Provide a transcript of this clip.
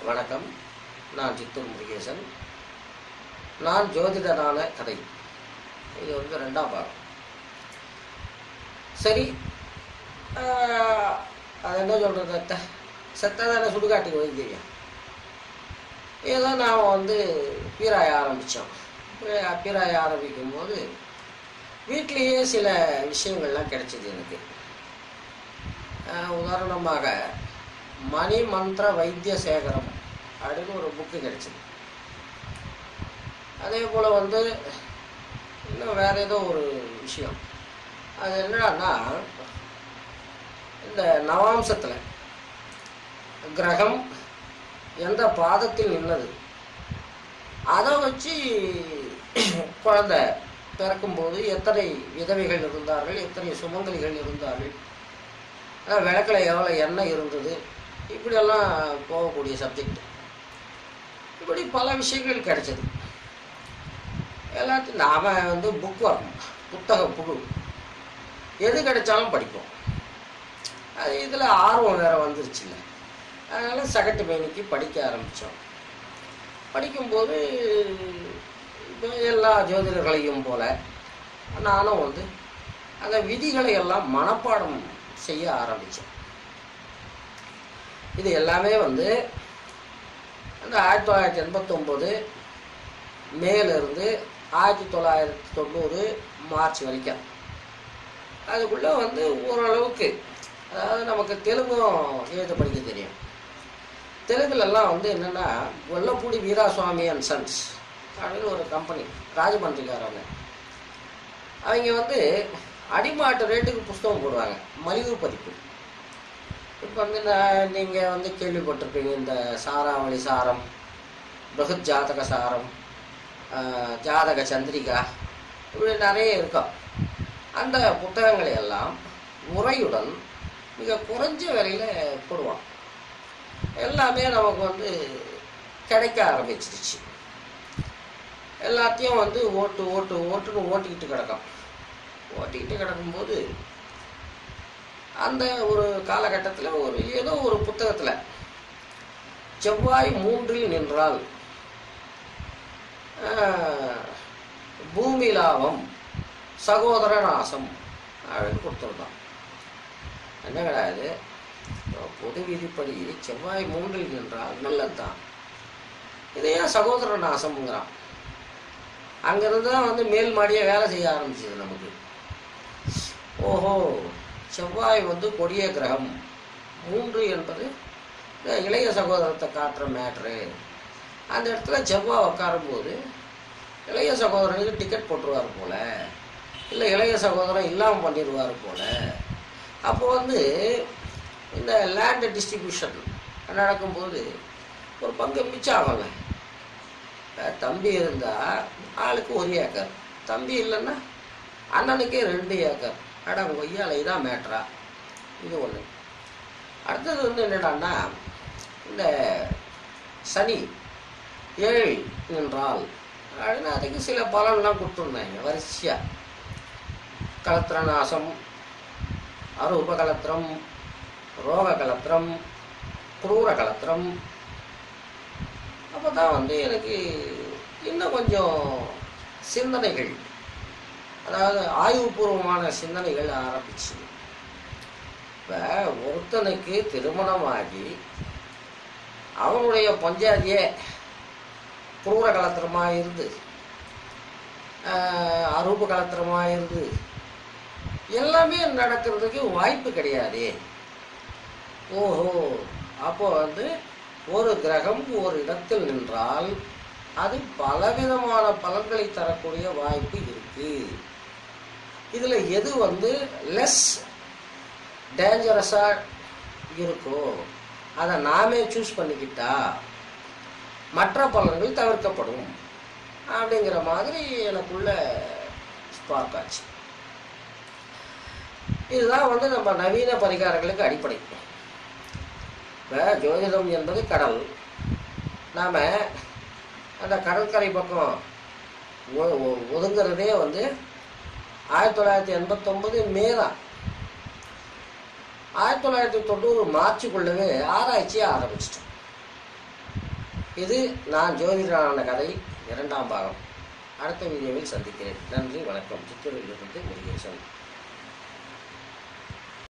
வணக்கம் நான் சித்தூர் முருகேசன் நான் ஜோதிடரான கதை இது வந்து ரெண்டாம் பாகம் சரி ஆஹ், அது என்ன சொல்கிறது அத்தை செத்ததானே சுடுகாட்டுக்கு வைத்தியா ஏதோ நாம் வந்து பீராய ஆரம்பித்தோம் பீராய ஆரம்பிக்கும் போது வீட்லேயே சில விஷயங்கள்லாம் கிடைச்சிது எனக்கு ஆஹ், உதாரணமாக மணி மந்திர வைத்திய சேகரம் அப்படின்னு ஒரு புக்கு கிடைச்சிது அதே போல் வந்து இன்னும் வேற ஏதோ ஒரு விஷயம் அது என்னன்னா இந்த நவாம்சத்தில் கிரகம் எந்த பாதத்தில் நின்னது அதை வச்சு குழந்தை பிறக்கும்போது எத்தனை விதவைகள் இருந்தார்கள் எத்தனை சுமங்கலிகள் இருந்தார்கள் அதான் விளக்கில் எவ்வளோ எண்ணெய் இருந்தது இப்படியெல்லாம் போகக்கூடிய சப்ஜெக்ட் இப்படி பல விஷயங்கள் கிடைச்சது எல்லாத்தையும் நாம் வந்து புக் வரணும் புத்தக புழு எது கிடைச்சாலும் படிப்போம் அது இதில் ஆர்வம் வேறு வந்துருச்சுல்ல அதனால் சகட்டு மேனிக்கு படிக்க ஆரம்பித்தோம் படிக்கும்போது இப்போ எல்லா ஜோதிடர்களையும் போல நானும் வந்து அந்த விதிகளை எல்லாம் மனப்பாடம் செய்ய ஆரம்பித்தேன் இது எல்லாமே வந்து அந்த ஆயிரத்தி தொள்ளாயிரத்தி எண்பத்தொம்போது மேலேருந்து ஆயிரத்தி தொள்ளாயிரத்தி தொண்ணூறு மார்ச் வரைக்கும் அதுக்குள்ளே வந்து ஓரளவுக்கு அதாவது நமக்கு தெலுங்கும் எழுத படிக்க தெரியும் தெலுங்குலலாம் வந்து என்னென்னா வெள்ளப்பூடி வீராசுவாமி அண்ட் சன்ஸ் அப்படின்னு ஒரு கம்பெனி ராஜமந்திரிக்காரங்க அவங்க வந்து அடிமாட்டு ரேட்டுக்கு புஸ்தகம் போடுவாங்க மலிவு பதிப்பு இப்போ வந்து நான் நீங்கள் வந்து கேள்விப்பட்டிருப்பீங்க இந்த சாராவளி சாரம் பகுத் ஜாதக சாரம் ஆஹ், ஜாதக சந்திரிகா இப்படி நிறைய இருக்கும் அந்த புத்தகங்களை எல்லாம் முறையுடன் மிக குறைஞ்ச விலையில் போடுவான் எல்லாமே நமக்கு வந்து கிடைக்க ஆரம்பிச்சிருச்சு எல்லாத்தையும் வந்து ஓட்டு ஓட்டு ஓட்டுன்னு ஓட்டிக்கிட்டு கிடக்கும் ஓட்டிக்கிட்டு கிடக்கும்போது அந்த ஒரு காலகட்டத்தில் ஒரு ஏதோ ஒரு புத்தகத்தில் செவ்வாய் மூன்றில் நின்றால் ஆஹ், பூமி லாபம் சகோதர நாசம் அப்படின்னு கொடுத்துருந்தான் என்ன கிடையாது பொது விதிப்படி செவ்வாய் மூன்றில் நின்றால் நல்லதுதான் இதை ஏன் சகோதர நாசம்ங்கிறான் அங்கிருந்து தான் வந்து மேல் மாடியே வேலை செய்ய ஆரம்பிச்சது நமக்கு ஓஹோ செவ்வாய் வந்து கொடிய கிரகம் மூன்று என்பது இந்த இளைய சகோதரத்தை காட்டுற மேட்ரு அந்த இடத்துல செவ்வாய் உட்காரும்போது இளைய சகோதரனுக்கு டிக்கெட் போட்டுருவார் போல இல்லை இளைய சகோதரன் இல்லாமல் பண்ணிடுவார் போல அப்போ வந்து இந்த லேண்ட் டிஸ்ட்ரிபியூஷன் நடக்கும்போது ஒரு பங்கு மிச்சம் ஆகல அஹ் தம்பி இருந்தால் ஆளுக்கு ஒரு ஏக்கர் தம்பி இல்லைன்னா அண்ணனுக்கே ரெண்டு ஏக்கர் அட கொய்யால இதான் மேட்ரா இது ஒன்று அடுத்தது வந்து என்னடான்னா இந்த சனி ஏழு என்றால் அப்படின்னு அதுக்கு சில பலன்லாம் கொடுத்துருந்தாங்க வரிசையாக கலத்திர நாசம் அரூப கலத்திரம் ரோக கலத்திரம் குரூர கலத்திரம் அப்போ தான் வந்து எனக்கு இன்னும் கொஞ்சம் சிந்தனைகள் அதாவது ஆய்வுபூர்வமான சிந்தனைகள் ஆரம்பிச்சு இப்போ ஒருத்தனுக்கு திருமணமாகி அவனுடைய பஞ்சாதியே குரூர கலத்திரமாக இருந்து ஆஹ், அரூப கலத்திரமாக இருந்து எல்லாமே நடக்கிறதுக்கு வாய்ப்பு கிடையாதே ஓஹோ அப்போ வந்து ஒரு கிரகம் ஒரு இடத்தில் நின்றால் அது பலவிதமான பலன்களை தரக்கூடிய வாய்ப்பு இருக்கு இதுல எது வந்து லெஸ் டேஞ்சரஸா இருக்கோ அதை நாமே சூஸ் பண்ணிக்கிட்டா மற்ற பலன்கள் தவிர்க்கப்படும் அப்படிங்கிற மாதிரி எனக்குள்ள ஸ்பார்க் ஆச்சு இதுதான் வந்து நம்ம நவீன பரிகாரங்களுக்கு அடிப்படை இப்போ ஜோதிடம் என்பது கடல் நாம் அந்த கடற்கரை பக்கம் ஒ- ஒ- ஒதுங்கிறதே வந்து ஆயிரத்தி தொள்ளாயிரத்தி எண்பத்தொம்பது மே தான் ஆயிரத்தி தொள்ளாயிரத்தி தொண்ணூறு மார்ச்சுக்குள்ளவே ஆராய்ச்சியை ஆரம்பிச்சிட்டோம் இது நான் ஜோதிடரான கதை இரண்டாம் பாகம் அடுத்த வீடியோவில் சந்திக்கிறேன் நன்றி வணக்கம் சித்தூரிலிருந்து முருகேசன்